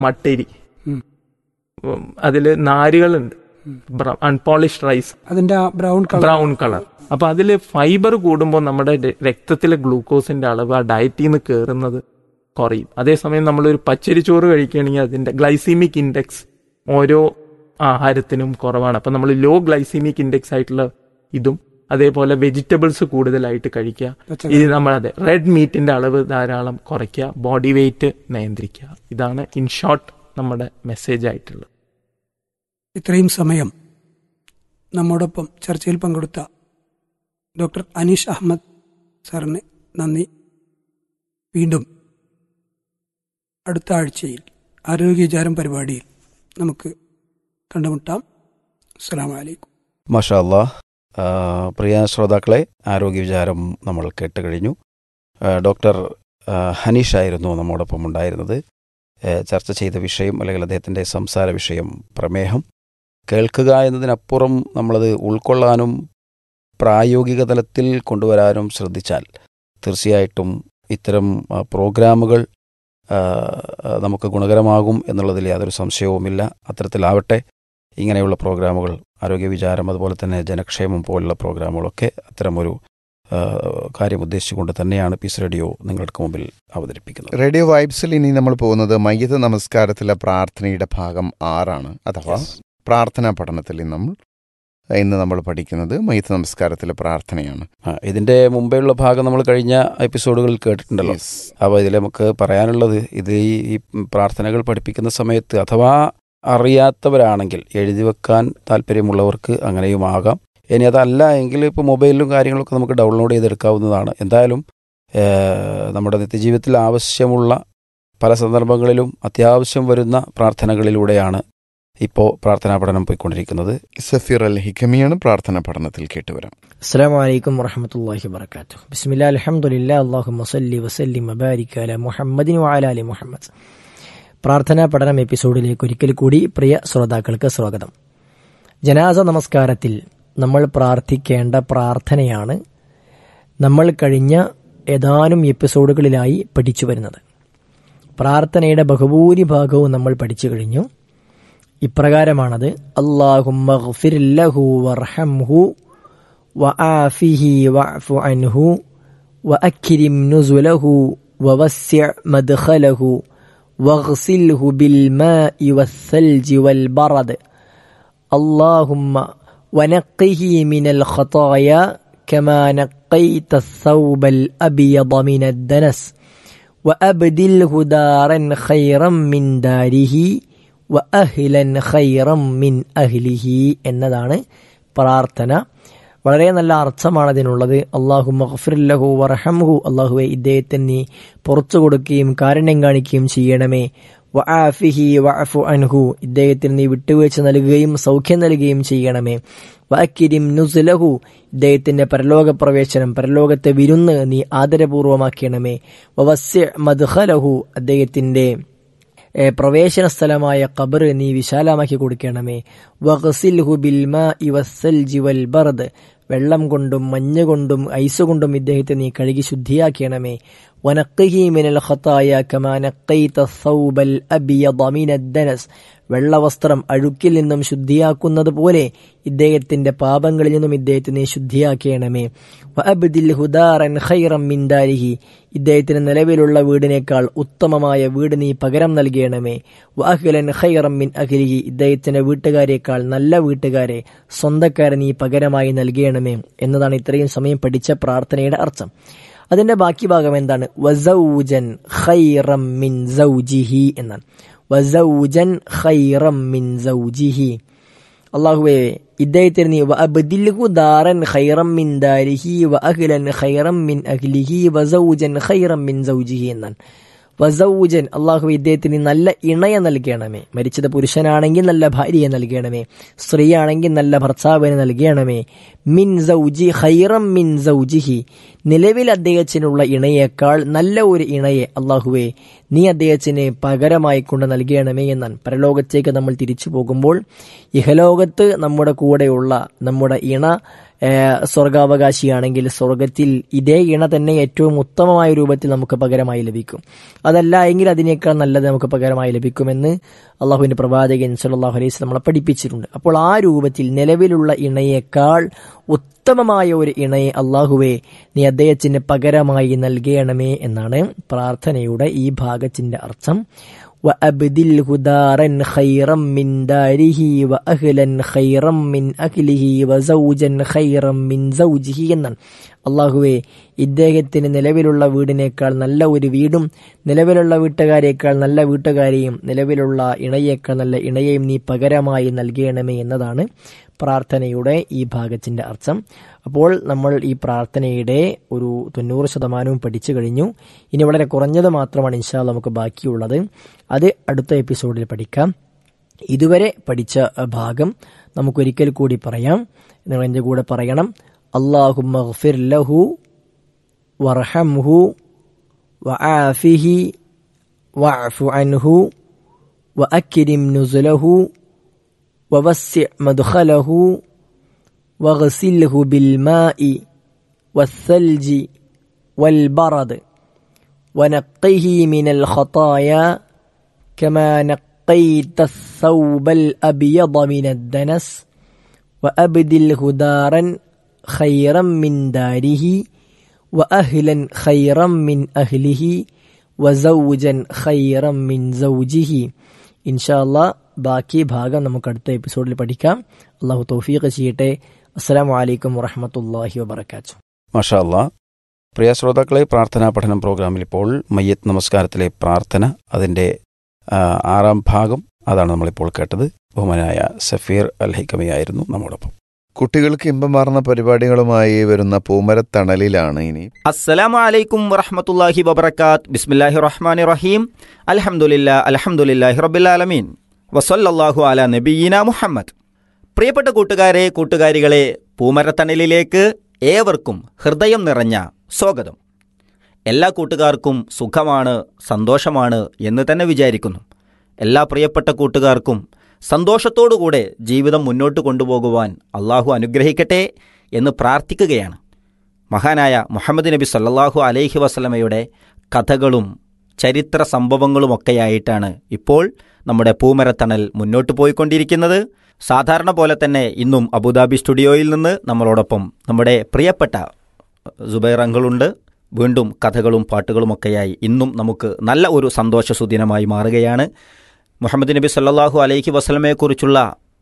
മട്ടരി ഉം. അതിൽ നാരുകളുണ്ട് unpolished rice അതിന്റെ ആ ബ്രൗൺ കളർ ബ്രൗൺ കളർ അപ്പൊ അതിൽ ഫൈബർ കൂടുമ്പോൾ നമ്മുടെ ര- രക്തത്തിലെ ഗ്ലൂക്കോസിന്റെ അളവ് ആ ഡയറ്റിൽ നിന്ന് കയറുന്നത് കുറയും അതേസമയം നമ്മളൊരു പച്ചരിച്ചോറ് കഴിക്കുകയാണെങ്കിൽ അതിന്റെ ഗ്ലൈസീമിക് ഇൻഡെക്സ് ഓരോ ആഹാരത്തിനും കുറവാണ് അപ്പൊ നമ്മൾ ലോ ഗ്ലൈസീമിക് ഇൻഡെക്സ് ആയിട്ടുള്ള ഇതും അതേപോലെ വെജിറ്റബിൾസ് കൂടുതലായിട്ട് കഴിക്കുക പച്ചക്കറി. ഇത് നമ്മൾ അതെ റെഡ് മീറ്റിന്റെ അളവ് ധാരാളം കുറയ്ക്കുക ബോഡി വെയിറ്റ് നിയന്ത്രിക്കുക ഇതാണ് ഇൻ ഷോർട്ട് നമ്മുടെ മെസ്സേജ് ആയിട്ടുള്ളത് ഇത്രയും സമയം നമ്മോടൊപ്പം ചർച്ചയിൽ പങ്കെടുത്ത ഡോക്ടർ അനീഷ് അഹമ്മദ് സാറിന് നന്ദി വീണ്ടും അടുത്ത ആഴ്ചയിൽ ആരോഗ്യവിചാരം പരിപാടിയിൽ നമുക്ക് കണ്ടുമുട്ടാം അസ്സലാമു അലൈക്കും മാഷാ അല്ലാ ആ, പ്രിയ ശ്രോതാക്കളെ ആരോഗ്യ വിചാരം നമ്മൾ കേട്ട് കഴിഞ്ഞു ആ, ഡോക്ടർ ആ, ഹനീഷ് ആയിരുന്നു നമ്മോടൊപ്പം ഉണ്ടായിരുന്നത് ഏ, ചർച്ച ചെയ്ത വിഷയം അല്ലെങ്കിൽ അദ്ദേഹത്തിൻ്റെ സംസാര വിഷയം പ്രമേഹം കേൾക്കുക എന്നതിനപ്പുറം നമ്മളത് ഉൾക്കൊള്ളാനും പ്രായോഗിക തലത്തിൽ കൊണ്ടുവരാനും ശ്രദ്ധിച്ചാൽ തീർച്ചയായിട്ടും ഇത്തരം ആ, പ്രോഗ്രാമുകൾ ആ, ആ, നമുക്ക് ഗുണകരമാകും എന്നുള്ളതിൽ യാതൊരു സംശയവുമില്ല അത്തരത്തിലാവട്ടെ ഇങ്ങനെയുള്ള പ്രോഗ്രാമുകൾ ആരോഗ്യ വിചാരം അതുപോലെ തന്നെ ജനക്ഷേമം പോലുള്ള പ്രോഗ്രാമുകളൊക്കെ അത്തരമൊരു ആ, കാര്യം ഉദ്ദേശിച്ചുകൊണ്ട് തന്നെയാണ് പീസ് റേഡിയോ നിങ്ങൾക്ക് മുമ്പിൽ അവതരിപ്പിക്കുന്നത് റേഡിയോ വൈബ്സിൽ ഇനി നമ്മൾ പോകുന്നത് മയ്യത്ത് നമസ്കാരത്തിലെ പ്രാർത്ഥനയുടെ ഭാഗം ആറാണ് അഥവാ പ്രാർത്ഥനാ പഠനത്തിൽ ഇന്ന് നമ്മൾ ഇന്ന് നമ്മൾ പഠിക്കുന്നത് മയ്യത്ത് നമസ്കാരത്തിലെ പ്രാർത്ഥനയാണ് ആ, ഇതിന്റെ മുമ്പേയുള്ള ഭാഗം നമ്മൾ കഴിഞ്ഞ എപ്പിസോഡുകളിൽ കേട്ടിട്ടുണ്ടല്ലോ Yes. അപ്പോൾ ഇതിൽ നമുക്ക് പറയാനുള്ളത് ഇത് ഈ ഈ പ്രാർത്ഥനകൾ പഠിപ്പിക്കുന്ന സമയത്ത് അഥവാ അറിയാത്തവരാണെങ്കിൽ എഴുതി വെക്കാൻ താല്പര്യമുള്ളവർക്ക് അങ്ങനെയും ആകാം ഇനി അതല്ല എങ്കിൽ ഇപ്പോൾ മൊബൈലിലും കാര്യങ്ങളൊക്കെ നമുക്ക് ഡൗൺലോഡ് ചെയ്തെടുക്കാവുന്നതാണ് എന്തായാലും ഏഹ്, നമ്മുടെ നിത്യജീവിതത്തിൽ ആവശ്യമുള്ള പല സന്ദർഭങ്ങളിലും അത്യാവശ്യം വരുന്ന പ്രാർത്ഥനകളിലൂടെയാണ് ഇപ്പോൾ പ്രാർത്ഥനാ പഠനം പോയിക്കൊണ്ടിരിക്കുന്നത് സഫീർ അൽ ഹിക്കമിയാണ് പ്രാർത്ഥനാ പഠനത്തിൽ കേട്ടുവരാം السلام عليكم ورحمة الله وبركاته بسم الله الحمد لله اللهم صل وسلم وبارك على محمد وعلى آل محمد പ്രാർത്ഥനാ പഠനം എപ്പിസോഡിലേക്ക് ഒരിക്കൽ കൂടി പ്രിയ ശ്രോതാക്കൾക്ക് സ്വാഗതം ജനാസ നമസ്കാരത്തിൽ നമ്മൾ പ്രാർത്ഥിക്കേണ്ട പ്രാർത്ഥനയാണ് നമ്മൾ കഴിഞ്ഞ ഏതാനും എപ്പിസോഡുകളിലായി പഠിച്ചു വരുന്നത് പ്രാർത്ഥനയുടെ ബഹുഭൂരിഭാഗവും നമ്മൾ പഠിച്ചു കഴിഞ്ഞു ഇപ്രകാരമാണത് അള്ളാഹുമ്മ വർഹംഹു وآفه واعف عنه وأكرم نزله ووسع مدخله واغسله بالماء والثلج والبرد اللهم ونقه من الخطايا كما نقيت الثوب الأبيض من الدنس وأبدله دارا خيرا من داره وأهلا خيرا من أهله എന്നതാണ് പ്രാർത്ഥന വളരെ നല്ല അർത്ഥമാണ് അതിനുള്ളത് അള്ളാഹു മഹഫിർലഹു വറഹംഹു അള്ളാഹുവെ ഇദ്ദേഹത്തിന് നീ പുറത്തു കൊടുക്കുകയും കാരുണ്യം കാണിക്കുകയും ചെയ്യണമേ വആഫിഹി വഅഫു അൻഹു ഇദ്ദേഹത്തിന് നീ വിട്ടുവീഴ്ച നൽകുകയും സൗഖ്യം നൽകുകയും ചെയ്യണമേ വഅക്കിരിം നുസ്ലഹു ഇദ്ദേഹത്തിന്റെ പരലോക പ്രവേശനം പരലോകത്തെ വിരുന്ന് നീ ആദരപൂർവമാക്കണമേ വവസ്യ മദ്ഖലഹു അദ്ദേഹത്തിന്റെ ഏ, പ്രവേശന സ്ഥലമായ ഖബർ നീ വിശാലമാക്കി കൊടുക്കണമേ വഗ്സിൽഹു ബിൽമാഇ വസ്സൽജി വൽ ബർദ് വെള്ളം കൊണ്ടും മഞ്ഞ് കൊണ്ടും ഐസ് കൊണ്ടും ഇദ്ദേഹത്തെ നീ കഴുകി ശുദ്ധിയാക്കണമേ വനഖിഹി മിനൽ ഖതായ കമാ നഖൈത സൗബൽ അബിയദ മിനദ്ദനസ് വെള്ളവസ്ത്രം അഴുക്കിൽ നിന്നും ശുദ്ധിയാക്കുന്നത് പോലെ ഇദ്ദേഹത്തിന്റെ പാപങ്ങളിൽ നിന്നും ഇദ്ദേഹത്തെ നീ ശുദ്ധിയാക്കണമേ വഅബ്ദിൽ ഹുദാറൻ ഖൈറം മിൻ ദാരിഹി ഇദ്ദേഹത്തിന് നിലവിലുള്ള വീടിനേക്കാൾ ഉത്തമമായ വീട് നീ പകരം നൽകണമേ വഅഹ്ലൻ ഖൈറം മിൻ അഹ്ലിഹി ഇദ്ദേഹത്തിന്റെ വീട്ടുകാരേക്കാൾ നല്ല വീട്ടുകാരെ സ്വന്തക്കാരെ നീ പകരമായി നൽകണമേ എന്നതാണ് ഇത്രയും സമയം പഠിച്ച പ്രാർത്ഥനയുടെ അർത്ഥം അതിന്റെ ബാക്കി ഭാഗം എന്താണ് വസൗജൻ ഖൈറം മിൻ സൗജിഹി എന്നാണ് വസൗജൻ ഖൈറം മിൻ സൗജിഹി അള്ളാഹുവേ ഇദ്ദേഹത്തിന് നീ വഅബ്ദിൽഹു ദാറൻ ഖൈറം മിൻ ദാരിഹി വഅഹ്ലൻ ഖൈറം മിൻ അഹ്ലിഹി വസൗജൻ ഖൈറം മിൻ സൗജിഹി എന്നാണ് വസൗജൻ അള്ളാഹു ഇദ്ദേഹത്തിന് നല്ല ഇണയെ നൽകണമേ മരിച്ചത് പുരുഷനാണെങ്കിൽ നല്ല ഭാര്യയെ നൽകണമേ സ്ത്രീയാണെങ്കിൽ നല്ല ഭർത്താവിനെ നൽകണമേ മിൻ സൗജി ഖൈറം മിൻ സൗജിഹി നിലവിൽ അദ്ദേഹത്തിനുള്ള ഇണയേക്കാൾ നല്ല ഒരു ഇണയെ അള്ളാഹുവെ നീ അദ്ദേഹത്തിന് പകരമായി കൊണ്ട് നൽകണമേ എന്നാണ് പരലോകത്തേക്ക് നമ്മൾ തിരിച്ചു പോകുമ്പോൾ ഇഹലോകത്ത് നമ്മുടെ കൂടെയുള്ള നമ്മുടെ ഇണ ഏഹ്, സ്വർഗാവകാശിയാണെങ്കിൽ സ്വർഗത്തിൽ ഇതേ ഇണ തന്നെ ഏറ്റവും ഉത്തമമായ രൂപത്തിൽ നമുക്ക് പകരമായി ലഭിക്കും അതല്ല എങ്കിൽ അതിനേക്കാൾ നല്ലത് നമുക്ക് പകരമായി ലഭിക്കുമെന്ന് അള്ളാഹുവിന്റെ പ്രവാചകൻ സല്ലല്ലാഹു അലൈഹി വസല്ലം നമ്മളെ പഠിപ്പിച്ചിട്ടുണ്ട് അപ്പോൾ ആ രൂപത്തിൽ നിലവിലുള്ള ഇണയേക്കാൾ ഉത്തമമായ ഒരു ഇണയെ അള്ളാഹുവെ നീ അദ്ദേഹത്തിന് പകരമായി നൽകണമേ എന്നാണ് പ്രാർത്ഥനയുടെ ഈ ഭാഗത്തിന്റെ അർത്ഥം وأبدله دارا خيرا من داره وأهلا خيرا من أهله وزوجا خيرا من زوجه എന്നാണ് അള്ളാഹുവെ ഇദ്ദേഹത്തിന് നിലവിലുള്ള വീടിനേക്കാൾ നല്ല ഒരു വീടും നിലവിലുള്ള വീട്ടുകാരേക്കാൾ നല്ല വീട്ടുകാരെയും നിലവിലുള്ള ഇണയേക്കാൾ നല്ല ഇണയെയും നീ പകരമായി നൽകണമേ എന്നതാണ് പ്രാർത്ഥനയുടെ ഈ ഭാഗത്തിന്റെ അർത്ഥം അപ്പോൾ നമ്മൾ ഈ പ്രാർത്ഥനയുടെ ഒരു തൊണ്ണൂറ് ശതമാനവും പഠിച്ചു കഴിഞ്ഞു ഇനി വളരെ കുറഞ്ഞത് മാത്രമാണ് ഇൻഷാ അല്ലാ നമുക്ക് ബാക്കിയുള്ളത് അത് അടുത്ത എപ്പിസോഡിൽ പഠിക്കാം ഇതുവരെ പഠിച്ച ഭാഗം നമുക്കൊരിക്കൽ കൂടി പറയാം നിങ്ങൾ എൻ്റെ കൂടെ പറയണം അള്ളാഹു മഗ്ഫിർ ലഹു വർഹംഹു വആഫിഹി വഅഫു അൻഹു വഅക്രിം നുസുലഹു ووسع مدخله واغسله بالماء والثلج والبرد ونقه من الخطايا كما نقيت الثوب الابيض من الدنس وابدله دارا خيرا من داره واهلا خيرا من اهله وزوجا خيرا من زوجه ان شاء الله ബാക്കി ഭാഗം നമുക്ക് അടുത്ത എപ്പിസോഡിൽ പഠിക്കാം അള്ളാഹു തൗഫീഖ് ചെയ്യട്ടെ അസ്സലാമു അലൈക്കും വറഹമത്തല്ലാഹി വബർക്കാത്തു മാഷാ അല്ലാ പ്രിയ ശ്രോതാക്കളെ പ്രാർത്ഥനാ പഠനം പ്രോഗ്രാമിൽ ഇപ്പോൾ മയ്യത്ത് നമസ്കാരത്തിലെ പ്രാർത്ഥന അതിൻ്റെ ആ, ആറാം ഭാഗം അതാണ് നമ്മളിപ്പോൾ കേട്ടത് ബഹുമാനായ സഫീർ അൽ ഹൈക്കമയായിരുന്നു നമ്മോടൊപ്പം കുട്ടികൾക്ക് ഇമ്പമാർന്ന പരിപാടികളുമായി വരുന്ന പൂമരത്തണലിലാണ് ഇനി അസ്സലാമു അലൈക്കും വറഹ്മത്തുള്ളാഹി വബറകാത്ത് ബിസ്മില്ലാഹി റഹ്മാനി റഹീം അൽഹംദുലില്ലാ അൽഹംദുലില്ലാഹി റബ്ബിൽ ആലമീൻ വസല്ലല്ലാഹു അലാ നബിയ്യിന മുഹമ്മദ് പ്രിയപ്പെട്ട കൂട്ടുകാരെ കൂട്ടുകാരികളെ പൂമരത്തണലിലേക്ക് ഏവർക്കും ഹൃദയം നിറഞ്ഞ സ്വാഗതം എല്ലാ കൂട്ടുകാർക്കും സുഖമാണ് സന്തോഷമാണ് എന്ന് തന്നെ വിചാരിക്കുന്നു എല്ലാ പ്രിയപ്പെട്ട കൂട്ടുകാർക്കും സന്തോഷത്തോടുകൂടെ ജീവിതം മുന്നോട്ട് കൊണ്ടുപോകുവാൻ അള്ളാഹു അനുഗ്രഹിക്കട്ടെ എന്ന് പ്രാർത്ഥിക്കുകയാണ് മഹാനായ മുഹമ്മദ് നബി സല്ലല്ലാഹു അലൈഹി വസല്ലമയുടെ കഥകളും ചരിത്ര സംഭവങ്ങളുമൊക്കെയായിട്ടാണ് ഇപ്പോൾ നമ്മുടെ പൂമരത്തണൽ മുന്നോട്ട് പോയിക്കൊണ്ടിരിക്കുന്നത് സാധാരണ പോലെ തന്നെ ഇന്നും അബുദാബി സ്റ്റുഡിയോയിൽ നിന്ന് നമ്മളോടൊപ്പം നമ്മുടെ പ്രിയപ്പെട്ട സുബൈർ അങ്കിളുണ്ട് വീണ്ടും കഥകളും പാട്ടുകളുമൊക്കെയായി ഇന്നും നമുക്ക് നല്ല ഒരു സന്തോഷ സുദിനമായി മാറുകയാണ് മുഹമ്മദ് നബി സല്ലല്ലാഹു അലൈഹി വസല്ലമയെക്കുറിച്ചുള്ള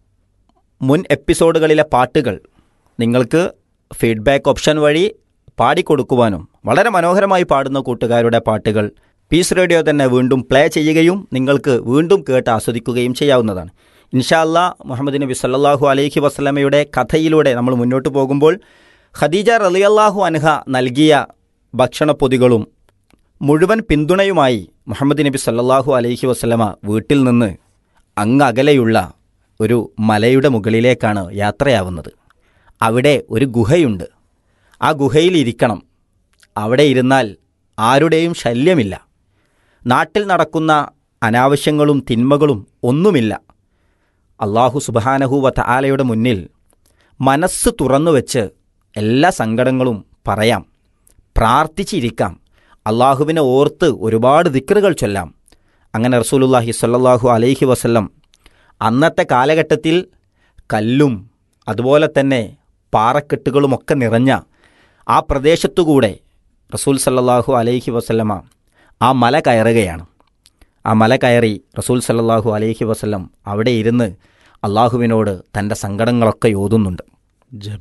മുൻ എപ്പിസോഡുകളിലെ പാട്ടുകൾ നിങ്ങൾക്ക് ഫീഡ്ബാക്ക് ഓപ്ഷൻ വഴി പാടിക്കൊടുക്കുവാനും വളരെ മനോഹരമായി പാടുന്ന കൂട്ടുകാരുടെ പാട്ടുകൾ പീസ് റേഡിയോ തന്നെ വീണ്ടും പ്ലേ ചെയ്യുകയും നിങ്ങൾക്ക് വീണ്ടും കേട്ട് ആസ്വദിക്കുകയും ചെയ്യാവുന്നതാണ് ഇൻഷാല്ല മുഹമ്മദ് നബി സല്ലല്ലാഹു അലൈഹി വസ്ലമയുടെ കഥയിലൂടെ നമ്മൾ മുന്നോട്ട് പോകുമ്പോൾ ഖദീജ റളിയല്ലാഹു അൻഹ നൽകിയ ഭക്ഷണപ്പൊതികളും മുഴുവൻ പിന്തുണയുമായി മുഹമ്മദ് നബി സല്ലല്ലാഹു അലൈഹി വസ്ലമ വീട്ടിൽ നിന്ന് അങ്ങ് അകലെയുള്ള ഒരു മലയുടെ മുകളിലേക്കാണ് യാത്രയാവുന്നത് അവിടെ ഒരു ഗുഹയുണ്ട് ആ ഗുഹയിൽ ഇരിക്കണം അവിടെ ഇരുന്നാൽ ആരുടെയും ശല്യമില്ല നാട്ടിൽ നടക്കുന്ന അനാവശ്യങ്ങളും തിന്മകളും ഒന്നുമില്ല അള്ളാഹു സുബഹാനഹുവ ആലയുടെ മുന്നിൽ മനസ്സ് തുറന്നു വെച്ച് എല്ലാ സങ്കടങ്ങളും പറയാം പ്രാർത്ഥിച്ചിരിക്കാം അള്ളാഹുവിനെ ഓർത്ത് ഒരുപാട് ദിക്റുകൾ ചൊല്ലാം അങ്ങനെ റസൂലുല്ലാഹി സ്വല്ലല്ലാഹു അലൈഹി വസല്ലം അന്നത്തെ കാലഘട്ടത്തിൽ കല്ലും അതുപോലെ തന്നെ പാറക്കെട്ടുകളുമൊക്കെ നിറഞ്ഞ ആ പ്രദേശത്തുകൂടെ റസൂൽ സല്ലല്ലാഹു അലൈഹി വസല്ലമ ആ മല കയറുകയാണ് ആ മല കയറി റസൂൽ സല്ലല്ലാഹു അലൈഹി വസല്ലം അവിടെ ഇരുന്ന് അള്ളാഹുവിനോട് തൻ്റെ സങ്കടങ്ങളൊക്കെ ഓതുന്നുണ്ട്